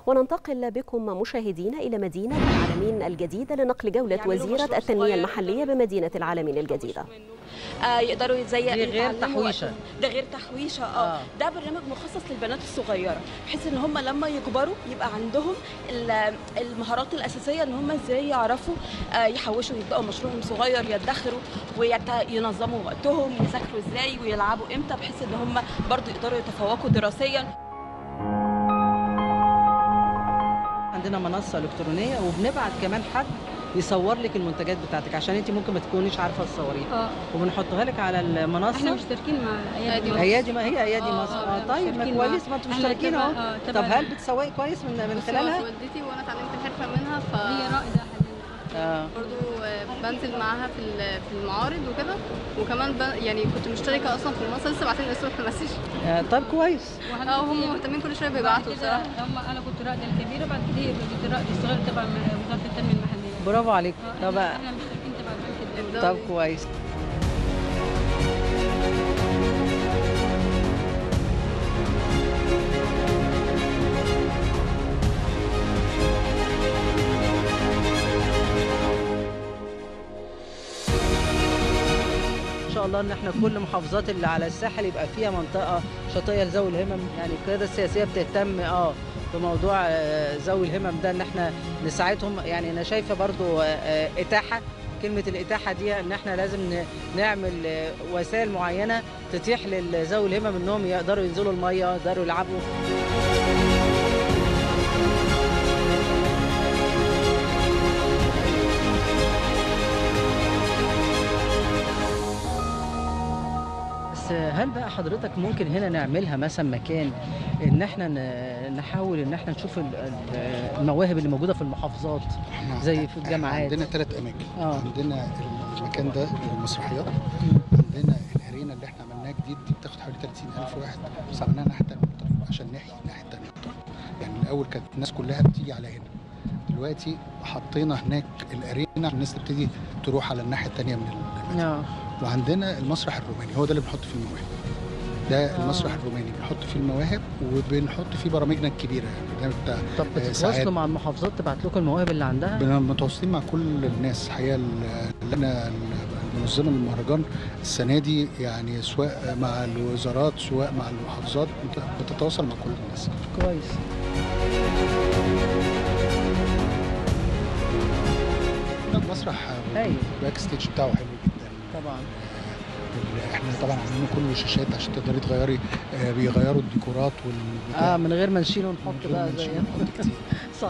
وننتقل بكم مشاهدين إلى مدينة العالمين الجديدة لنقل جولة وزيرة التنمية المحلية بمدينة العالمين الجديدة آه يقدروا زي دي غير يتعلموا تحويشة. وقتهم. ده غير تحويشه اه, آه. ده برنامج مخصص للبنات الصغيره بحيث ان هم لما يكبروا يبقى عندهم ال- المهارات الاساسيه ان هم ازاي يعرفوا آه يحوشوا يبداوا مشروعهم صغير يدخروا وينظموا وقتهم يذاكروا ازاي ويلعبوا امتى بحيث ان هم برضو يقدروا يتفوقوا دراسيا عندنا منصه الكترونيه وبنبعت كمان حد يصور لك المنتجات بتاعتك عشان انت ممكن ما تكونيش عارفه تصوريها اه وبنحطها لك على احنا المنصه مشتركين مع ايادي مصر. ايادي ما هي ايادي آه، مصر آه، اه طيب ما مشتركين مع- كويس ما انتوا احنا مشتركين تبع- اهو آه، طب تبع هل ال- بتسوقي كويس من من بصي، خلالها؟ هو والدتي وانا اتعلمت الحرفه منها ف هي رائده حاليا اه برضو آه، بنزل معاها في ال- في المعارض وكده وكمان ب... يعني كنت مشتركه اصلا في المنصه لسه بعتين الصبح مسج آه، طب كويس وهل- اه هم مهتمين كل شويه بيبعتوا بصراحه هم انا كنت الرائده الكبيره بعد كده هي بقت الرائده الصغيره تبع وزاره التنميه المحليه برافو عليك آه، طب احنا احنا مشتركين تبع بنك الدولة. الدولة. طب كويس ان شاء الله ان احنا كل محافظات اللي على الساحل يبقى فيها منطقه شاطئيه لذوي الهمم يعني القياده السياسيه بتهتم اه بموضوع آه، ذوي الهمم ده ان احنا نساعدهم يعني انا شايفه برضو آه، آه، اتاحه كلمه الاتاحه دي ان احنا لازم ن- نعمل آه، وسائل معينه تتيح لذوي الهمم انهم يقدروا ينزلوا الميه يقدروا يلعبوا بس هل بقى حضرتك ممكن هنا نعملها مثلا مكان ان احنا ن- نحاول ان احنا نشوف ال- ال- المواهب اللي موجوده في المحافظات إحنا- زي في إحنا الجامعات. عندنا ثلاث اماكن آه. عندنا المكان ده المسرحيات عندنا الارينا اللي احنا عملناها جديد دي بتاخد حوالي 30000 واحد بس عملناها الناحيه الثانيه عشان نحيي الناحيه الثانيه اكتر يعني الاول كانت الناس كلها بتيجي على هنا دلوقتي حطينا هناك الارينا عشان الناس تبتدي تروح على الناحيه الثانيه من المدينه اه وعندنا المسرح الروماني هو ده اللي بنحط فيه المواهب ده آه. المسرح الروماني بنحط فيه المواهب وبنحط فيه برامجنا الكبيره يعني ده بتاع طب آه، ساعات بتتواصلوا مع المحافظات تبعت لكم المواهب اللي عندها بن- متواصلين مع كل الناس الحقيقه اللجنه المنظمه للمهرجان السنه دي يعني سواء مع الوزارات سواء مع المحافظات بت- بتتواصل مع كل الناس كويس المسرح أيوة. الباك ستيج بتاعه حلو جدا طبعا ال- احنا طبعا عاملين كله شاشات عشان تقدري تغيري آه، بيغيروا الديكورات والبتاع اه من غير ما نشيل ونحط بقى زي نحط كتير صح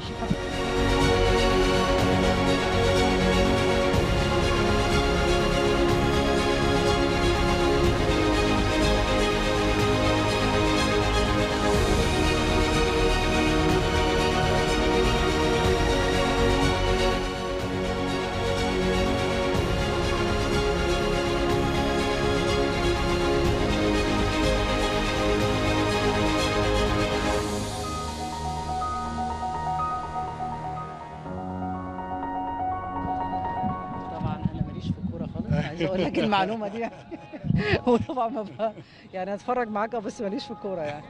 طبعا انا ماليش في الكوره خالص عايز اقول لك المعلومه دي يعني هو طبعا ما بقى يعني اتفرج معاك آه، بس ماليش في الكوره يعني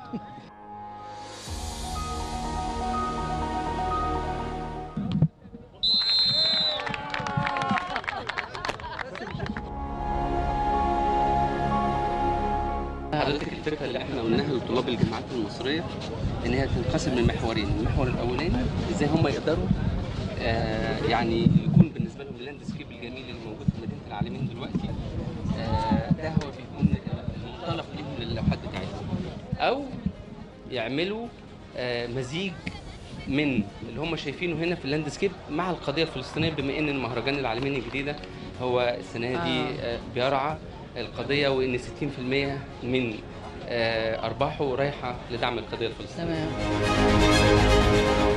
حضرتك الفكره اللي احنا قلناها لطلاب الجامعات المصريه ان هي تنقسم لمحورين، المحور الاولاني ازاي هم يقدروا آه يعني يكون بالنسبه لهم اللاند سكيب الجميل اللي موجود في مدينه العالمين دلوقتي آه ده هو بيكون المنطلق ليهم للوحات بتاعتهم او يعملوا آه مزيج من اللي هم شايفينه هنا في اللاند سكيب مع القضيه الفلسطينيه بما ان المهرجان العالمين الجديده هو السنه دي آه. آه بيرعى القضيه وان 60% من آه ارباحه رايحه لدعم القضيه الفلسطينيه تمام